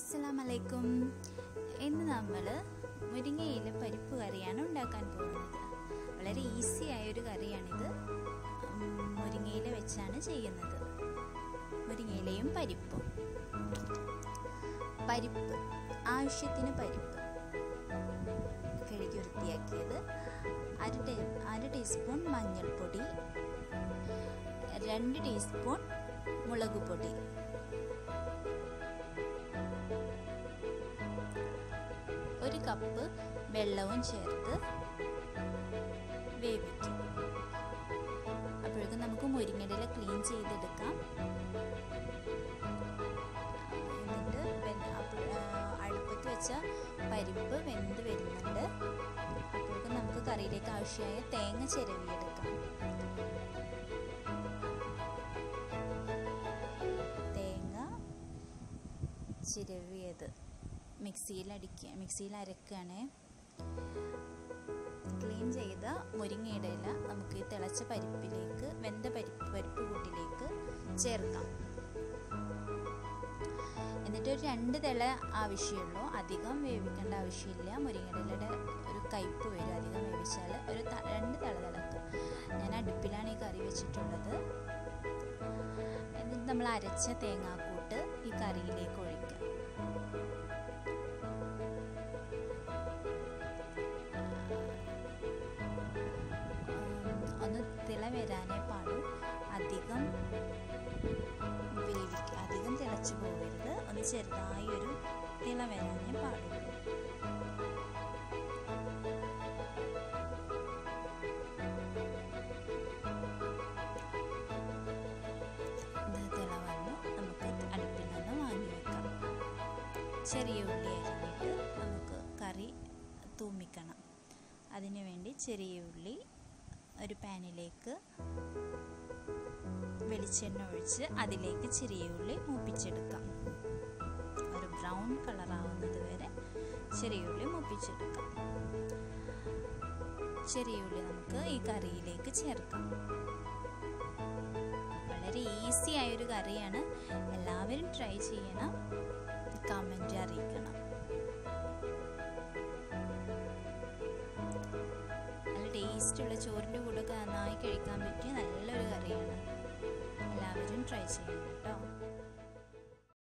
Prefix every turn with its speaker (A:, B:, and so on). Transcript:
A: അസ്സലാമലൈക്കും ഇന്ന് നമ്മൾ മുരിങ്ങയില പരിപ്പ് കറിയാണ് ഉണ്ടാക്കാൻ പോകുന്നത് വളരെ ഈസി ആയൊരു കറിയാണിത് ഉം, മുരിങ്ങയില വെച്ചാണ് ചെയ്യുന്നത് മുരിങ്ങയിലയും പരിപ്പും പരിപ്പ് ആവശ്യത്തിന് പരിപ്പ് കഴുകി വൃത്തിയാക്കിയത് അര ടീ അര ടീസ്പൂൺ മഞ്ഞൾപ്പൊടി രണ്ട് ടീസ്പൂൺ മുളക് പൊടി ഒരു കപ്പ് വെള്ളവും ചേർത്ത് വേവിക്കും അപ്പോഴേക്കും നമുക്ക് മുരിങ്ങയില ക്ലീൻ ചെയ്തെടുക്കാം എന്നിട്ട് വെന്ത് അപ്പോൾ, ആ, അടുപ്പത്ത് വെച്ച പരിപ്പ് വെന്ത് വരുന്നുണ്ട് അപ്പോഴേക്കും നമുക്ക് കറിയിലേക്ക് ആവശ്യമായ തേങ്ങ ചിരവിയെടുക്കാം തേങ്ങ ചിരവിയത് മിക്സിയിൽ അടിക്കുക മിക്സിയിൽ അരക്കുകയാണേ ക്ലീൻ ചെയ്ത മുരിങ്ങയുടെ ഇല നമുക്ക് ഈ തിളച്ച പരിപ്പിലേക്ക് വെന്ത പരിപ്പ് പരിപ്പ് കൂട്ടിലേക്ക് ചേർക്കാം എന്നിട്ട് ഒരു രണ്ട് തിള ആവശ്യമുള്ളൂ അധികം വേവിക്കേണ്ട ആവശ്യമില്ല മുരിങ്ങയുടെ ഇലയുടെ ഒരു കയ്പ്പ് വരും അധികം വേവിച്ചാൽ ഒരു ത- രണ്ട് തിള തിളക്കുക ഞാൻ അടുപ്പിലാണ് ഈ കറി വെച്ചിട്ടുള്ളത് എന്നിട്ട് നമ്മൾ അരച്ച തേങ്ങാക്കൂട്ട് ഈ കറിയിലേക്ക് ഒഴിക്കുക ഉം, ഒന്ന് തിള വരാനേ പാടൂ അധികം വേവിക്കുക അധികം തിളച്ചു പോകരുത് ഒന്ന് ചെറുതായി ഒരു തിള വരാനേ പാടുള്ളൂ ഇത് തിള വന്നു നമുക്ക് അടുപ്പിൽ നിന്ന് വാങ്ങി വെക്കാം ചെറിയ ഉള്ളി അരിഞ്ഞിട്ട് നമുക്ക് കറി തൂമിക്കണം അതിനു വേണ്ടി ചെറിയ ഉള്ളി ഒരു പാനിലേക്ക് വെളിച്ചെണ്ണ ഒഴിച്ച് അതിലേക്ക് ചെറിയ ഉള്ളി മൂപ്പിച്ചെടുക്കാം ഒരു ബ്രൗൺ കളർ ആവുന്നത് വരെ ചെറിയ ഉള്ളി മൂപ്പിച്ചെടുക്കാം ചെറിയ ഉള്ളി നമുക്ക് ഈ കറിയിലേക്ക് ചേർക്കാം വളരെ ഈസി ആയൊരു കറിയാണ് എല്ലാവരും ട്രൈ ചെയ്യണം കമൻറ്റ് അറിയിക്കണം നല്ല ടേസ്റ്റുള്ള ചോറിൻ്റെ കൂടെ ഒക്കെ നന്നായി കഴിക്കാൻ പറ്റിയ നല്ലൊരു കറിയാണ് എല്ലാവരും ട്രൈ ചെയ്യണം കേട്ടോ